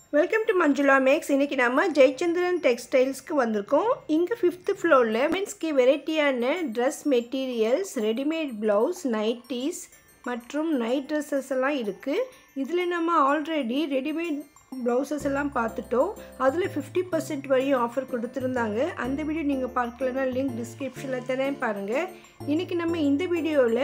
welcome to Manjula maths இன்றைக்கி நம்ம ஜெயச்சந்திரன் டெக்ஸ்டைல்ஸ்க்கு வந்திருக்கோம் இங்கே ஃபிஃப்த்து ஃப்ளோரில் மென்ஸ்க்கு வெரைட்டியான dress materials readymade blouse nighties மற்றும் நைட் ட்ரெஸ்ஸஸ் எல்லாம் இருக்குது இதில் நம்ம ஆல்ரெடி ரெடிமேட் ப்ளவுசஸ் எல்லாம் பார்த்துட்டோம் அதில் ஃபிஃப்டி பர்சன்ட் வரையும் ஆஃபர் கொடுத்துருந்தாங்க அந்த வீடியோ நீங்கள் பார்க்கலன்னா லிங்க் டிஸ்கிரிப்ஷனில் தரேன் பாருங்கள் இன்றைக்கி நம்ம இந்த வீடியோவில்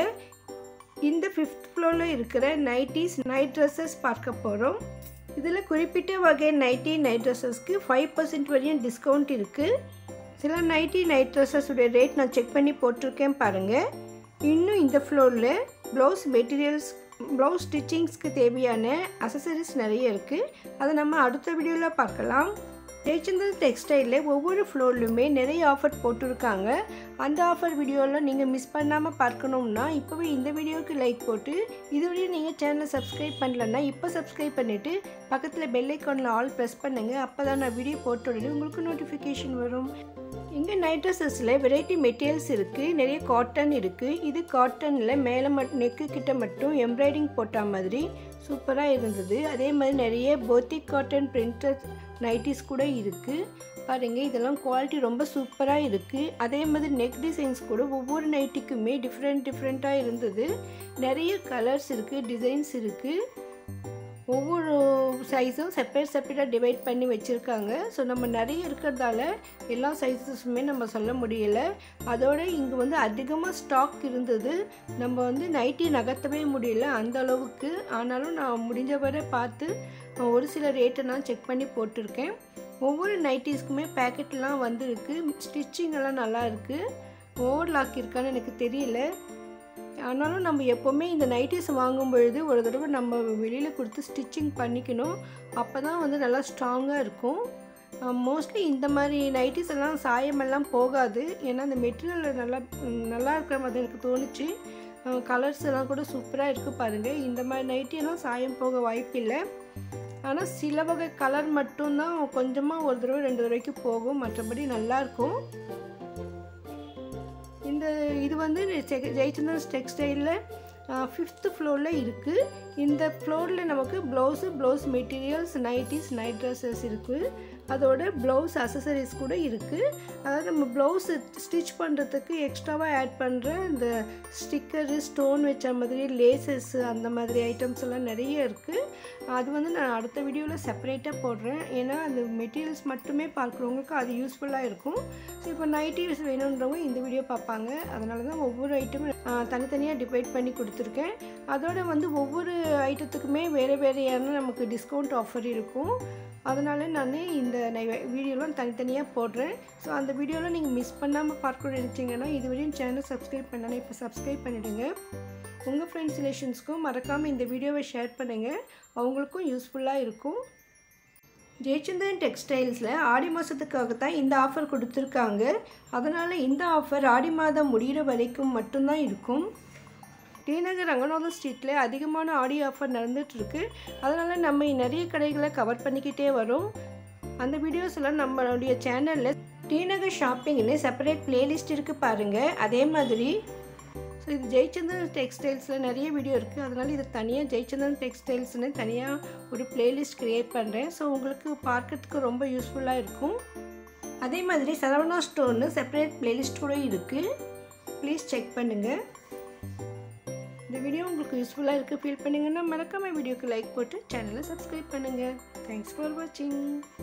இந்த ஃபிஃப்த் ஃப்ளோரில் இருக்கிற நைட்டிஸ் நைட் ட்ரெஸ்ஸஸ் பார்க்க போகிறோம் இதில் குறிப்பிட்ட வகை நைட்டி நைட் ட்ரெஸ்ஸஸ்க்கு ஃபைவ் பர்சன்ட் வரையும் டிஸ்கவுண்ட் இருக்குது சில நைட்டி நைட் ட்ரெஸ்ஸஸுடைய ரேட் நான் செக் பண்ணி போட்டிருக்கேன் பாருங்கள் இன்னும் இந்த ஃப்ளோரில் ப்ளவுஸ் மெட்டீரியல்ஸ் ப்ளவுஸ் ஸ்டிச்சிங்ஸ்க்கு தேவையான அசசரிஸ் நிறைய இருக்குது அதை நம்ம அடுத்த வீடியோவில் பார்க்கலாம் ஜெயச்சந்திரன் டெக்ஸ்டைலில் ஒவ்வொரு ஃப்ளோர்லையுமே நிறைய ஆஃபர் போட்டிருக்காங்க அந்த ஆஃபர் வீடியோவில் நீங்கள் மிஸ் பண்ணாமல் பார்க்கணும்னா இப்போவே இந்த வீடியோவுக்கு லைக் போட்டு இதுவரையும் நீங்கள் சேனலை சப்ஸ்கிரைப் பண்ணலன்னா இப்போ சப்ஸ்கிரைப் பண்ணிவிட்டு பக்கத்தில் பெல் ஐக்கானில் ஆல் ப்ரெஸ் பண்ணுங்கள் அப்போ தான் நான் வீடியோ போட்ட உடனே உங்களுக்கு நோட்டிஃபிகேஷன் வரும் இங்கே நைட் ட்ரெஸ்ஸஸில் வெரைட்டி மெட்டீரியல்ஸ் இருக்குது நிறைய காட்டன் இருக்குது இது காட்டனில் மேலே மட் நெக்கு கிட்ட மட்டும் எம்ப்ராய்டிங் போட்ட மாதிரி சூப்பராக இருந்தது அதே மாதிரி நிறைய போத்திக் காட்டன் பிரிண்டட் நைட்டிஸ் கூட இருக்குது பாருங்கள் இதெல்லாம் குவாலிட்டி ரொம்ப சூப்பராக இருக்குது அதே மாதிரி நெக் டிசைன்ஸ் கூட ஒவ்வொரு நைட்டிக்குமே டிஃப்ரெண்ட் டிஃப்ரெண்ட்டாக இருந்தது நிறைய கலர்ஸ் இருக்குது டிசைன்ஸ் இருக்குது ஒவ்வொரு சைஸும் செப்பரேட் செப்பரேட்டாக டிவைட் பண்ணி வச்சுருக்காங்க ஸோ நம்ம நிறைய இருக்கிறதால எல்லா சைஸஸுமே நம்ம சொல்ல முடியல அதோட இங்கே வந்து அதிகமாக ஸ்டாக் இருந்தது நம்ம வந்து நைட்டி நகர்த்தவே முடியல அந்த அளவுக்கு ஆனாலும் நான் முடிஞ்ச வரை பார்த்து ஒரு சில ரேட்டை நான் செக் பண்ணி போட்டிருக்கேன் ஒவ்வொரு நைட்டிஸ்க்குமே பேக்கெட்லாம் வந்திருக்கு ஸ்டிச்சிங் எல்லாம் நல்லா இருக்குது ஓவர் லாக் இருக்கான்னு எனக்கு தெரியல ஆனாலும் நம்ம எப்போவுமே இந்த நைட்டிஸ் வாங்கும் பொழுது ஒரு தடவை நம்ம வெளியில் கொடுத்து ஸ்டிச்சிங் பண்ணிக்கணும் அப்போ தான் வந்து நல்லா ஸ்ட்ராங்காக இருக்கும் மோஸ்ட்லி இந்த மாதிரி நைட்டிஸ் எல்லாம் சாயமெல்லாம் போகாது ஏன்னா அந்த மெட்டீரியல் நல்லா நல்லா இருக்கிற மாதிரி எனக்கு தோணுச்சு கலர்ஸ் எல்லாம் கூட சூப்பராக இருக்குது பாருங்கள் இந்த மாதிரி நைட்டியெல்லாம் சாயம் போக வாய்ப்பில்லை ஆனால் சில வகை கலர் மட்டும்தான் கொஞ்சமாக ஒரு தடவை ரெண்டு தடவைக்கு போகும் மற்றபடி நல்லாயிருக்கும் இந்த இது வந்து ஜெயச்சந்திரன்ஸ் டெக்ஸ்டைலில் ஃபிஃப்த்து ஃப்ளோரில் இருக்குது இந்த ஃப்ளோரில் நமக்கு blouse blouse materials nighties night dresses இருக்குது அதோட ப்ளவுஸ் அசசரிஸ் கூட இருக்குது அதாவது நம்ம ப்ளவுஸ் ஸ்டிச் பண்ணுறதுக்கு எக்ஸ்ட்ராவாக ஆட் பண்ணுற இந்த ஸ்டிக்கரு ஸ்டோன் வச்ச மாதிரி லேசஸ் அந்த மாதிரி ஐட்டம்ஸ் எல்லாம் நிறைய இருக்குது அது வந்து நான் அடுத்த வீடியோவில் செப்பரேட்டாக போடுறேன் ஏன்னா அந்த மெட்டீரியல்ஸ் மட்டுமே பார்க்குறவங்களுக்கு அது யூஸ்ஃபுல்லாக இருக்கும் ஸோ இப்போ நைட்டிஸ் வேணுன்றவங்க இந்த வீடியோ பார்ப்பாங்க அதனால தான் ஒவ்வொரு ஐட்டமும் தனித்தனியாக டிவைட் பண்ணி கொடுத்துருக்கேன் அதோட வந்து ஒவ்வொரு ஐட்டத்துக்குமே வேறு வேறையான நமக்கு டிஸ்கவுண்ட் ஆஃபர் இருக்கும் அதனால நான் இந்த வீடியோலாம் தனித்தனியாக போடுறேன் ஸோ அந்த வீடியோலாம் நீங்கள் மிஸ் பண்ணாமல் பார்க்க நினச்சிங்கன்னா இதுவரையும் சேனல் சப்ஸ்கிரைப் பண்ணாலும் இப்போ சப்ஸ்கிரைப் பண்ணிவிடுங்க உங்கள் ஃப்ரெண்ட்ஸ் ரிலேஷன்ஸ்க்கும் மறக்காமல் இந்த வீடியோவை ஷேர் பண்ணுங்கள் அவங்களுக்கும் யூஸ்ஃபுல்லாக இருக்கும் ஜெயச்சந்திரன் டெக்ஸ்டைல்ஸில் ஆடி மாதத்துக்காக தான் இந்த ஆஃபர் கொடுத்துருக்காங்க அதனால் இந்த ஆஃபர் ஆடி மாதம் முடிகிற வரைக்கும் மட்டும்தான் இருக்கும் டிநகர் ரங்கநாதன் ஸ்ட்ரீட்டில் அதிகமான ஆடி ஆஃபர் நடந்துகிட்ருக்கு அதனால் நம்ம நிறைய கடைகளை கவர் பண்ணிக்கிட்டே வரோம் அந்த வீடியோஸ் எல்லாம் நம்மளுடைய சேனலில் டிநகர் ஷாப்பிங்னு செப்பரேட் பிளேலிஸ்ட் இருக்குது பாருங்கள் அதே மாதிரி ஸோ இது ஜெயச்சந்திரன் டெக்ஸ்டைல்ஸில் நிறைய வீடியோ இருக்குது அதனால் இது தனியாக ஜெயச்சந்திரன் டெக்ஸ்டைல்ஸ்னு தனியாக ஒரு பிளேலிஸ்ட் க்ரியேட் பண்ணுறேன் ஸோ உங்களுக்கு பார்க்கறதுக்கு ரொம்ப யூஸ்ஃபுல்லாக இருக்கும் அதே மாதிரி சரவணா ஸ்டோர்னு செப்பரேட் பிளேலிஸ்ட் கூட இருக்குது ப்ளீஸ் செக் பண்ணுங்கள் இந்த வீடியோ உங்களுக்கு யூஸ்ஃபுல்லாக இருக்குது ஃபீல் பண்ணிங்கன்னா மறக்காமல் வீடியோக்கு லைக் போட்டு சேனலை சப்ஸ்கிரைப் பண்ணுங்கள் தேங்க்ஸ் ஃபார் வாட்சிங்